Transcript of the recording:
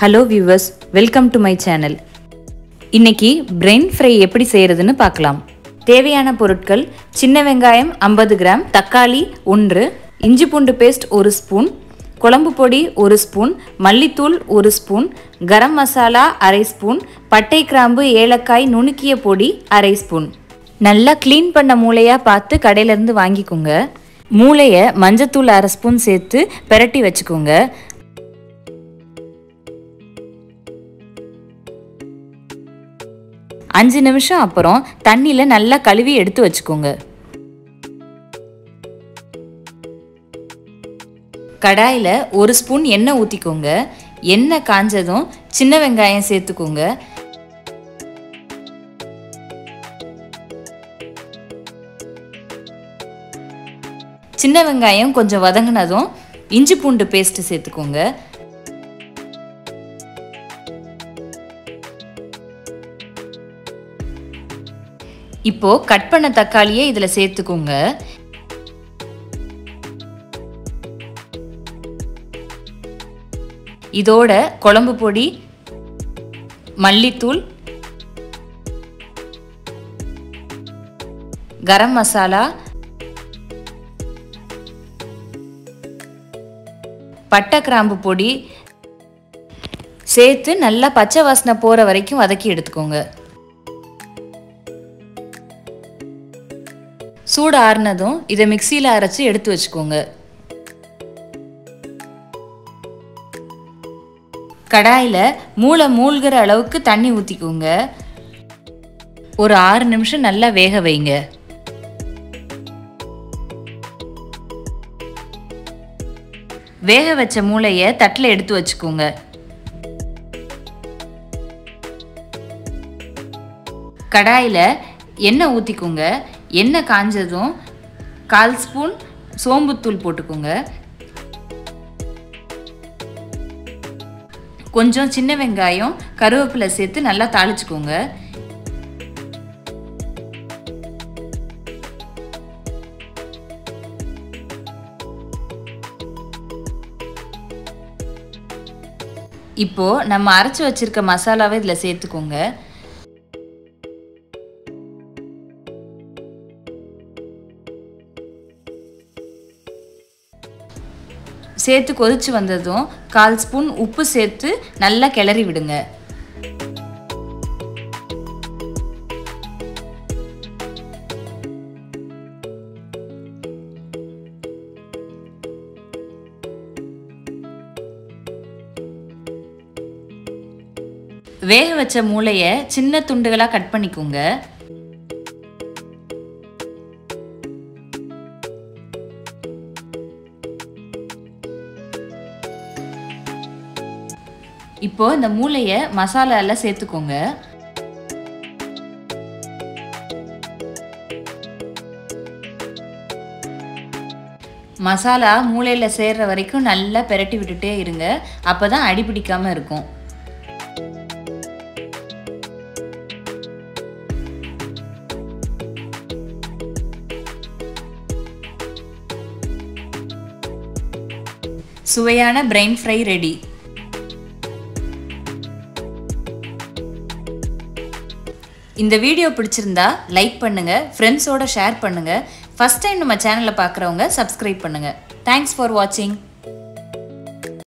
hello viewers welcome to my channel இன்னைக்கு brain fry எப்படி செய்யறதுன்னு பார்க்கலாம் தேவையான பொருட்கள் சின்ன வெங்காயம் ஐம்பது கிராம் தக்காளி ஒன்று இஞ்சி பூண்டு பேஸ்ட் ஒரு ஸ்பூன் குழம்பு பொடி ஒரு ஸ்பூன் மல்லித்தூள் ஒரு ஸ்பூன் கரம் மசாலா அரை ஸ்பூன் பட்டை கிராம்பு ஏலக்காய் நுணுக்கிய பொடி அரை ஸ்பூன் நல்லா க்ளீன் பண்ண மூளையாக பார்த்து கடையிலேருந்து வாங்கிக்கோங்க மூளையை மஞ்சத்தூள் அரை ஸ்பூன் சேர்த்து பெரட்டி வச்சுக்கோங்க அஞ்சு நிமிஷம் அப்புறம் தண்ணியில் நல்லா கழுவி எடுத்து வச்சுக்கோங்க கடாயில் ஒரு ஸ்பூன் எண்ணெய் ஊற்றிக்கோங்க எண்ணெய் காஞ்சதும் சின்ன வெங்காயம் சேர்த்துக்கோங்க சின்ன வெங்காயம் கொஞ்சம் வதங்கினதும் இஞ்சி பூண்டு பேஸ்ட்டு சேர்த்துக்கோங்க இப்போ கட் பண்ண தக்காளியை இதில் சேர்த்துக்கோங்க இதோட குழம்பு பொடி மல்லித்தூள் கரம் மசாலா பட்டை கிராம்பு பொடி சேர்த்து நல்லா பச்சை வாசனை போகிற வரைக்கும் வதக்கி எடுத்துக்கோங்க சூடு ஆறுனதும் இதை மிக்சியில் அரைச்சி எடுத்து வச்சுக்கோங்க கடாயில் மூளை மூழ்கிற அளவுக்கு தண்ணி ஊற்றிக்கோங்க ஒரு ஆறு நிமிஷம் நல்லா வேக வைங்க வேக வச்ச மூளையை தட்டில் எடுத்து வச்சுக்கோங்க கடாயில் எண்ணெய் ஊற்றிக்கோங்க எண்ணெய் காஞ்சதும் கால் ஸ்பூன் சோம்புத்தூள் போட்டுக்கோங்க கொஞ்சம் சின்ன வெங்காயம் கருவேப்பிலை சேர்த்து நல்லா தாளிச்சுக்கோங்க இப்போ நம்ம அரைச்சி வச்சிருக்க மசாலாவை இதில் சேர்த்துக்கோங்க சேர்த்து கொதிச்சு வந்ததும் கால் ஸ்பூன் உப்பு சேர்த்து நல்லா கிளறி விடுங்க வேக வச்ச மூளையை சின்ன துண்டுகளாக கட் பண்ணிக்கோங்க இப்போ இந்த மூளையை மசாலால சேர்த்துக்கோங்க மசாலா மூளையில் சேர்ற வரைக்கும் நல்லா பெரட்டி விட்டுட்டே இருங்க அப்போ தான் அடி பிடிக்காமல் இருக்கும் சுவையான பிரெயின் ஃப்ரை ரெடி இந்த வீடியோ பிடிச்சிருந்தா லைக் பண்ணுங்க ஃப்ரெண்ட்ஸோட ஷேர் பண்ணுங்க ஃபர்ஸ்ட் டைம் நம்ம சேனலை பார்க்குறவங்க சப்ஸ்கிரைப் பண்ணுங்க தேங்க்ஸ் ஃபார் வாட்சிங்